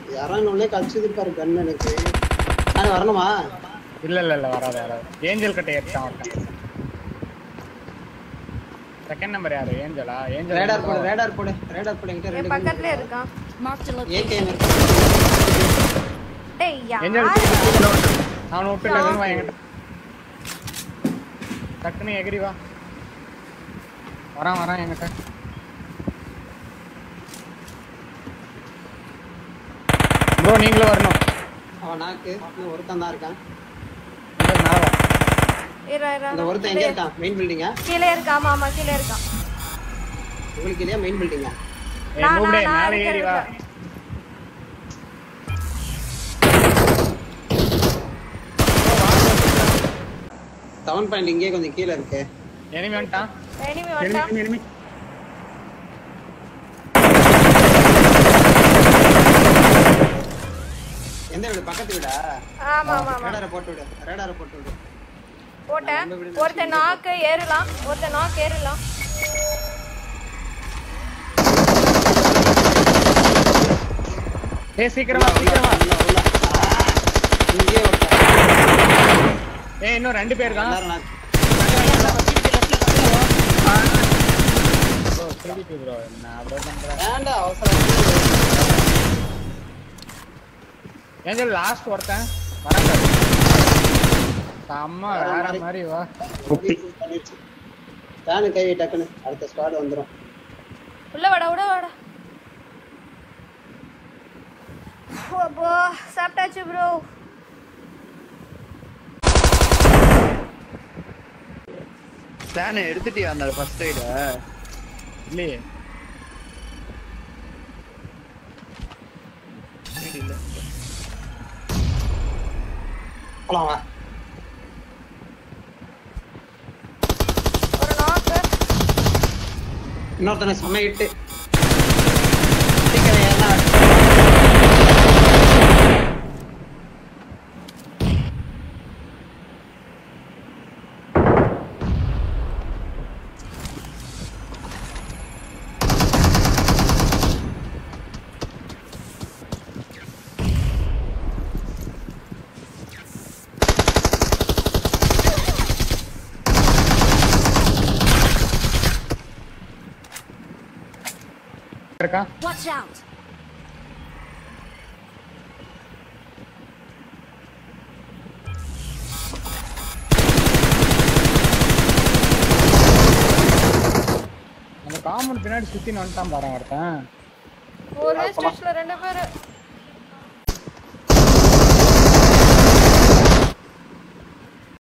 யாரான்னு கழிச்சது பாரு கன் எனக்கு நான் வரணுமா இல்ல இல்ல இல்ல வராது வராது ஏஞ்சல் கிட்ட ஏறிட்டான் ஒருத்தன் செகண்ட் நம்பர் யாரு ஏஞ்சலா ஏஞ்சல் ரேடார் போடு ரேடார் போடு ரேடார் போடு என்கிட்ட என் ரெண்டு பக்கத்துல இருக்கான் Marked a location. ஏகேஎம் இருக்கு டேய் ஏஞ்சல் யார் அவனை விட்டு டக்குனு வா என்கிட்ட டக்குனு எகிரி வா வரான் வரான் என்கிட்ட ப்ரோ நீங்களும் வரணும் அவன் நாக்கு இன்னும் ஒருத்தன் தான் இருக்கான் இங்க மேல வா. இரு இரு இந்த ஒருத்தன் எங்க இருக்கான் மெயின் பில்டிங்கா கீழே இருக்கா ஆமா ஆமா கீழே இருக்கான் உங்களுக்கு இல்லையா மெயின் பில்டிங்கா ஏய் நான், நூப்டே நான், நான் மேலே ஏறி வா இருக்கேன். செவன் பாயிண்ட் இங்கே கொஞ்சம் கீழே இருக்கு எனிமி வந்துட்டான் எனிமி எனிமி வந்தான் எனிமி எனிமி எந்த வீடு பக்கத்து வீடா ஆமா ஆமா ஆமா ரேடாரை போட்டு விடு ரேடாரை போட்டு விடு போட்டேன் ஒருத்தன் நாக்கு ஏறலாம் ஒருத்தன் நாக்கு ஏறலாம் ஏய் சீக்கிரமா சீக்கிரமா உள்ள, உள்ள. ஆ, இங்கே ஒருத்தன் ஏய் இன்னும் ரெண்டு பேர் இருக்கான் எல்லாரும் நாக்கு. ப்ரோ திருப்பி ப்ரோ நான் அப்படியே பண்றேன் வேண்டாம் அவசரம் ஏஞ்சல் லாஸ்ட் ஒருத்தன் வரங்க செம்ம வேற மாதிரி வா ஃபேனு கை வை டக்குன்னு அடுத்த ஸ்குவாட் வந்துரும் உள்ள வாடா உள்ள வாடா அப்போ சாப்பிட்டாச்சு ப்ரோ பிளான் எடுத்துட்டியா அந்த ஃபர்ஸ்ட் எய்ட இல்லையே போலாம் வா ஒரு நாக்கு இன்னொருத்தனை செம்ம இட்டு சீக்கிரம் ஏறினா இருக்கான் Watch out. அந்த காம்பவுண்ட் பின்னாடி சுத்தி வந்துட்டான் பாரு ஒருத்தன் ஒரு ஸ்டேஷன்ல ரெண்டு பேரு